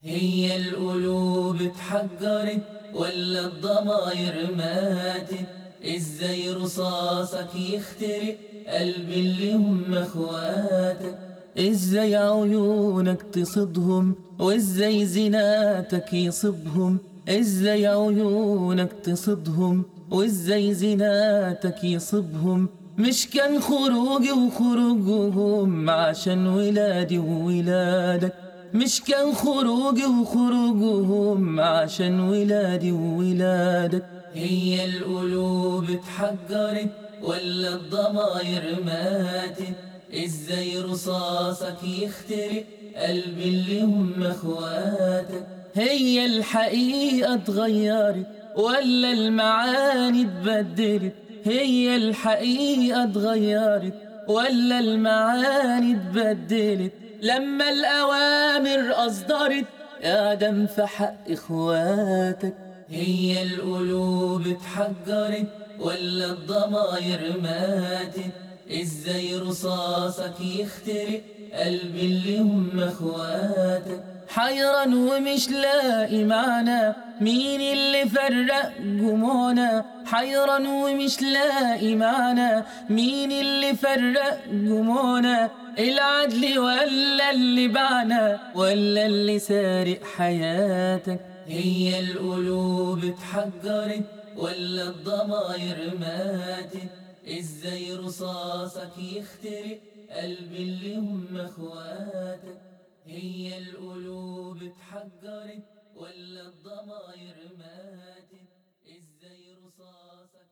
هي القلوب اتحجرت ولا الضماير ماتت ازاي رصاصك يخترق قلب اللي هم اخواتك ازاي عيونك تصدهم وازاي زناتك يصبهم ازاي عيونك تصدهم وازاي زناتك يصبهم مش كان خروجي وخروجهم عشان ولادي وولادك مش كان خروجي وخروجهم عشان ولادي وولادك هي القلوب اتحجرت ولا الضماير ماتت ازاي رصاصك يخترق قلب اللي هم اخواتك هي الحقيقة اتغيرت ولا المعاني اتبدلت هي الحقيقة اتغيرت ولا المعاني اتبدلت لما الأوامر أصدرت آدم في حق إخواتك هي القلوب اتحجرت ولا الضماير ماتت ازاي رصاصك يخترق قلب اللي هم اخواتك حيران ومش لاقي معنى مين اللي فرق جموعنا حيران ومش لاقي معنى مين اللي فرق جموعنا العدل ولا اللي باعنا ولا اللي سارق حياتك هي القلوب اتحجرت ولا الضماير ماتت ازاي رصاصك يخترق قلب اللي هم اخواتك هي القلوب اتحجرت ولا الضماير ماتت ازاي رصاصك